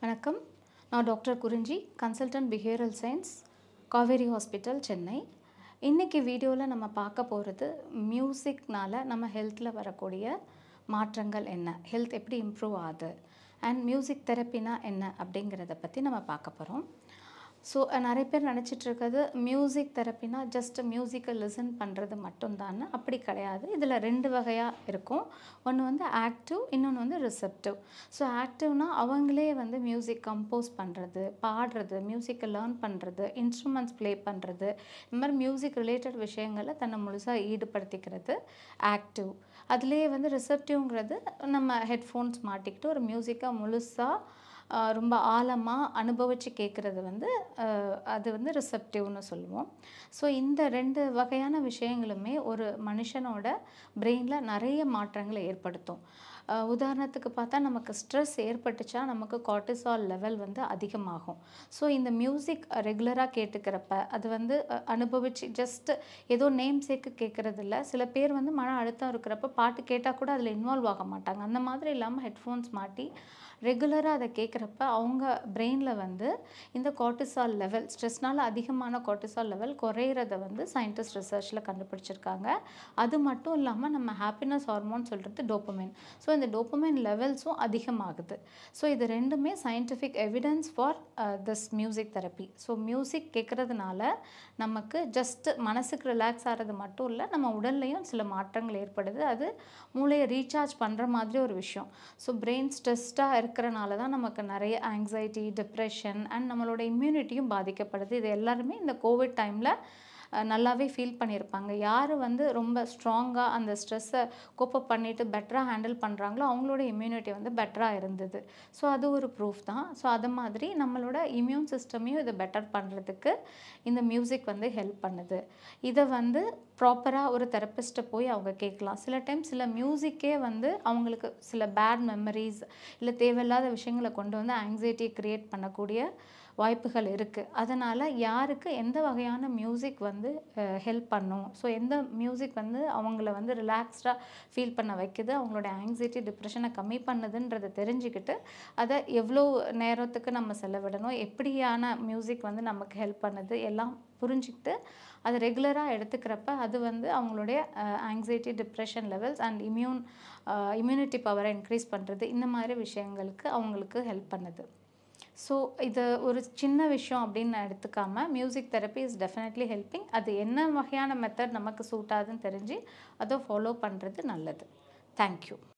வணக்கம் நான் doctor Kurinji consultant behavioural science Kauvery hospital Chennai இன்றைக்கி வீடியோவில் நம்ம பார்க்க போகிறது மியூசிக்னால நம்ம ஹெல்த்தில் வரக்கூடிய மாற்றங்கள் என்ன ஹெல்த் எப்படி இம்ப்ரூவ் ஆகுது அண்ட் மியூசிக் தெரப்பினா என்ன அப்படிங்கிறத பற்றி நம்ம பார்க்க போகிறோம் ஸோ நிறைய பேர் நினச்சிட்டு இருக்கிறது மியூசிக் தெரப்பினா ஜஸ்ட் மியூசிக்கை லிசன் பண்ணுறது மட்டும்தான் அப்படி கிடையாது இதில் ரெண்டு வகையாக இருக்கும் ஒன்று வந்து ஆக்டிவ் இன்னொன்று வந்து ரிசப்டிவ் ஸோ ஆக்டிவ்னா அவங்களே வந்து மியூசிக் கம்போஸ் பண்ணுறது பாடுறது மியூசிக்கை லேர்ன் பண்ணுறது இன்ஸ்ட்ருமெண்ட்ஸ் ப்ளே பண்ணுறது இந்த மாதிரி மியூசிக் ரிலேட்டட் விஷயங்களில் தன்னை முழுசாக ஈடுபடுத்திக்கிறது ஆக்டிவ் அதுலேயே வந்து ரிசப்டிவ்ங்கிறது நம்ம ஹெட்ஃபோன்ஸ் மாட்டிக்கிட்டு ஒரு மியூசிக்கை முழுசாக ஆஹ் ரொம்ப ஆழமாக அனுபவித்து கேட்குறது வந்து ஆஹ் அது வந்து ரிசப்டிவ்னு சொல்லுவோம் ஸோ இந்த ரெண்டு வகையான விஷயங்களுமே ஒரு மனுஷனோட பிரெயினில் நிறைய மாற்றங்களை ஏற்படுத்தும் ஆஹ் உதாரணத்துக்கு பார்த்தா நமக்கு ஸ்ட்ரெஸ் ஏற்பட்டுச்சா நமக்கு கார்டிசால் லெவல் வந்து அதிகமாகும் ஸோ இந்த மியூசிக் ரெகுலராக கேட்டுக்கிறப்ப அது வந்து அஹ், அனுபவிச்சு ஜஸ்ட் ஏதோ நேம் சேக்கு கேட்குறது இல்லை சில பேர் வந்து மன அழுத்தம் இருக்கிறப்ப பாட்டு கேட்டால் கூட அதில் இன்வால்வ் ஆக மாட்டாங்க அந்த மாதிரி இல்லாமல் ஹெட்ஃபோன்ஸ் மாட்டி ரெகுலராக அதை கேட்குறப்ப அவங்க பிரெயினில் வந்து இந்த கார்டிசால் லெவல் ஸ்ட்ரெஸ்னால அதிகமான கார்டிசால் லெவல் குறையிறத வந்து சயின்டிஸ்ட் ரிசர்ச்சில் கண்டுபிடிச்சிருக்காங்க அது மட்டும் இல்லாமல் நம்ம ஹாப்பினஸ் ஹார்மோன் சொல்கிறது டோப்பமைன் ஸோ இந்த டோப்பமைன் லெவல்ஸும் அதிகமாகுது ஸோ இது ரெண்டுமே scientific evidence for this music therapy so music கேட்குறதுனால நமக்கு ஜஸ்ட் மனசுக்கு ரிலாக்ஸ் ஆகிறது மட்டும் இல்லை நம்ம உடல்லையும் சில மாற்றங்கள் ஏற்படுது அது மூளையை ரீசார்ஜ் பண்ணுற மாதிரி ஒரு விஷயம் ஸோ பிரெயின் ஸ்ட்ரெஸ்டாக இருக்கிறனால தான் நமக்கு நிறைய ஆங்ஸைட்டி டிப்ரெஷன் அண்ட் நம்மளோட இம்யூனிட்டியும் பாதிக்கப்படுது இது எல்லாருமே இந்த கோவிட் டைமில் நல்லாவே ஃபீல் பண்ணியிருப்பாங்க யார் வந்து ரொம்ப ஸ்ட்ராங்காக அந்த ஸ்ட்ரெஸ்ஸை கோப்பப் பண்ணிவிட்டு பெட்டராக ஹேண்டில் பண்ணுறாங்களோ அவங்களோட இம்யூனிட்டி வந்து பெட்டராக இருந்தது ஸோ அது ஒரு ப்ரூஃப் தான் ஸோ அது மாதிரி நம்மளோட இம்யூன் சிஸ்டமையும் இதை பெட்டர் பண்ணுறதுக்கு இந்த மியூசிக் வந்து ஹெல்ப் பண்ணுது இதை வந்து ப்ராப்பராக ஒரு தெரப்பிஸ்ட்டை போய் அவங்க கேட்கலாம் சில டைம் சில மியூசிக்கே வந்து அவங்களுக்கு சில பேட் மெமரிஸ் இல்லை தேவையில்லாத விஷயங்களை கொண்டு வந்து ஆங்ஸைட்டியை க்ரியேட் பண்ணக்கூடிய வாய்ப்புகள் இருக்குது அதனால் யாருக்கு எந்த வகையான மியூசிக் வந்து ஹெல்ப் பண்ணும் ஸோ எந்த மியூசிக் வந்து அவங்கள வந்து ரிலாக்ஸ்டாக ஃபீல் பண்ண வைக்குது அவங்களோட ஆங்ஸைட்டி டிப்ரெஷனை கம்மி பண்ணுதுன்றதை தெரிஞ்சுக்கிட்டு அதை எவ்வளோ நேரத்துக்கு நம்ம செலவிடணும் எப்படியான மியூசிக் வந்து நமக்கு ஹெல்ப் பண்ணுது எல்லாம் புரிஞ்சுக்கிட்டு அதை ரெகுலராக எடுத்துக்கிறப்ப அது வந்து அவங்களுடைய anxiety depression levels and immune immunity பவரை இன்க்ரீஸ் பண்ணுறது இந்த மாதிரி விஷயங்களுக்கு அவங்களுக்கு ஹெல்ப் பண்ணுது ஸோ இது ஒரு சின்ன விஷயம் அப்படின்னு நான் எடுத்துக்காம music therapy is definitely helping அது என்ன வகையான மெத்தட் நமக்கு சூட் ஆகுதுன்னு தெரிஞ்சு அதை ஃபாலோ பண்ணுறது நல்லது தேங்க்யூ